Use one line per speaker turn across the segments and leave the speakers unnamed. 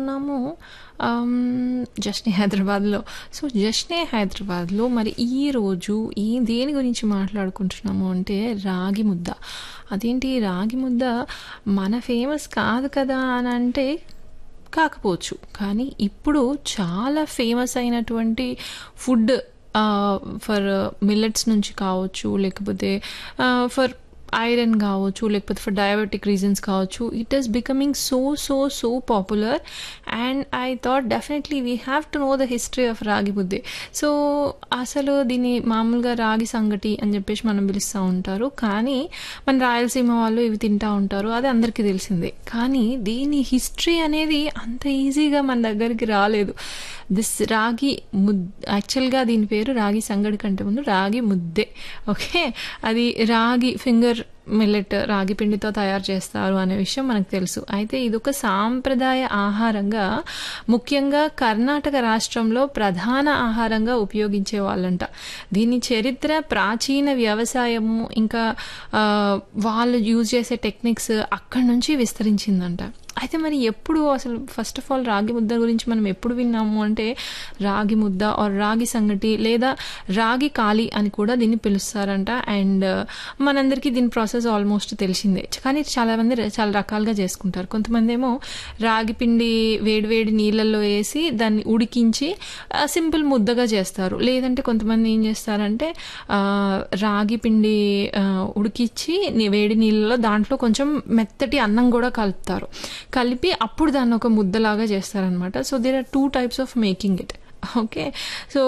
ఉన్నాము ఆమ్, జస్నే హైదరాబాద్లో సో జస్నే హైదరాబాద్లో మరి ఈ రోజు ఈ దేని గురించి మాట్లాడుకుంటున్నాము అంటే రాగి ముద్ద అదేంటి రాగి ముద్ద మన ఫేమస్ కాదు కదా అని అంటే కాకపోవచ్చు కానీ ఇప్పుడు చాలా ఫేమస్ అయినటువంటి ఫుడ్ ఫర్ మిల్లెట్స్ నుంచి కావచ్చు లేకపోతే ఫర్ ఐరన్ కావచ్చు లేకపోతే ఫర్ డయాబెటిక్ రీజన్స్ కావచ్చు it is becoming so so so popular and I thought definitely we have to know the history of ragi బుద్ధి సో అసలు దీన్ని మామూలుగా రాగి సంగటి అని చెప్పేసి మనం పిలుస్తూ ఉంటారు కానీ మన రాయలసీమ వాళ్ళు ఇవి తింటూ ఉంటారు అది అందరికీ తెలిసిందే కానీ దీని హిస్టరీ అనేది అంత ఈజీగా మన దగ్గరికి రాలేదు దిస్ రాగి ముద్ యాక్చువల్గా దీని పేరు రాగి సంగడి కంటే ముందు రాగి ముద్దే ఓకే అది రాగి ఫింగర్ మిల్లెట్ రాగి పిండితో తయారు చేస్తారు అనే విషయం మనకు తెలుసు అయితే ఇదొక సాంప్రదాయ ఆహారంగా ముఖ్యంగా కర్ణాటక రాష్ట్రంలో ప్రధాన ఆహారంగా ఉపయోగించే వాళ్ళంట దీని చరిత్ర ప్రాచీన వ్యవసాయము ఇంకా ఆ, వాళ్ళు యూజ్ చేసే టెక్నిక్స్ అక్కడి నుంచి విస్తరించిందంట అయితే మరి ఎప్పుడు అసలు ఫస్ట్ ఆఫ్ ఆల్ రాగి ముద్ద గురించి మనం ఎప్పుడు విన్నాము అంటే రాగి ముద్ద ఆర్ రాగి సంగటి లేదా రాగి కాలి అని కూడా దీన్ని పిలుస్తారంట అండ్ మనందరికీ దీని ప్రాసెస్ ఆల్మోస్ట్ తెలిసిందే కానీ చాలా మంది ర- చాలా రకాలుగా చేసుకుంటారు కొంతమంది ఏమో రాగి పిండి వేడివేడి నీళ్ళల్లో వేసి దాన్ని ఉడికించి ఆ, సింపుల్ ముద్దగా చేస్తారు లేదంటే కొంతమంది ఏం చేస్తారంటే ఆ, రాగి పిండి ఆ, ఉడికిచ్చి నీ- వేడి నీళ్ళలో దాంట్లో కొంచెం మెత్తటి అన్నం కూడా కలుపుతారు కలిపి అప్పుడు దాన్ని ఒక ముద్దలాగా చేస్తారనమాట so there are two types of making it okay so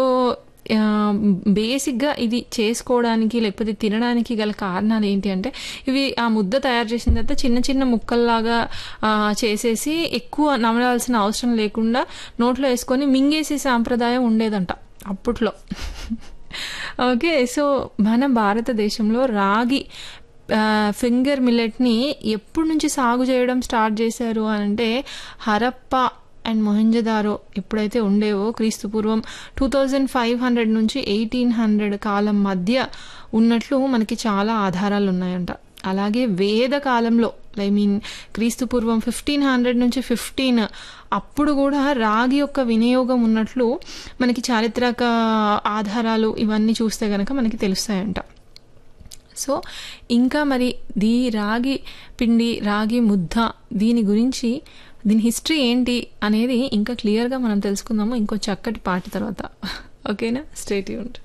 బేసిక్గా ఇది చేసుకోవడానికి లేకపోతే తినడానికి గల కారణాలు ఏంటి అంటే ఇవి ఆ ముద్ద తయారు చేసిన తర్వాత చిన్న చిన్న ముక్కల్లాగా ఆ, చేసేసి ఎక్కువ నమలాల్సిన అవసరం లేకుండా నోట్లో వేసుకొని మింగేసే సాంప్రదాయం ఉండేదంట అప్పట్లో ఓకే సో మన భారతదేశంలో రాగి ఫింగర్ మిల్లెట్ని ఎప్పటి నుంచి సాగు చేయడం స్టార్ట్ చేశారు అని అంటే హరప్ప అండ్ మొహంజదారో ఎప్పుడైతే ఉండేవో క్రీస్తు పూర్వం టూ థౌజండ్ ఫైవ్ హండ్రెడ్ నుంచి ఎయిటీన్ హండ్రెడ్ కాలం మధ్య ఉన్నట్లు మనకి చాలా ఆధారాలు ఉన్నాయంట అలాగే వేద కాలంలో ఐ మీన్ క్రీస్తు పూర్వం ఫిఫ్టీన్ హండ్రెడ్ నుంచి ఫిఫ్టీన్ అప్పుడు కూడా రాగి యొక్క వినియోగం ఉన్నట్లు మనకి చారిత్రక ఆధారాలు ఇవన్నీ చూస్తే కనుక మనకి తెలుస్తాయంట సో ఇంకా మరి దీ రాగి పిండి రాగి ముద్ద దీని గురించి దీని హిస్టరీ ఏంటి అనేది ఇంకా క్లియర్గా మనం తెలుసుకుందాము ఇంకో చక్కటి పాట తర్వాత ఓకేనా స్టేట్ యూంట్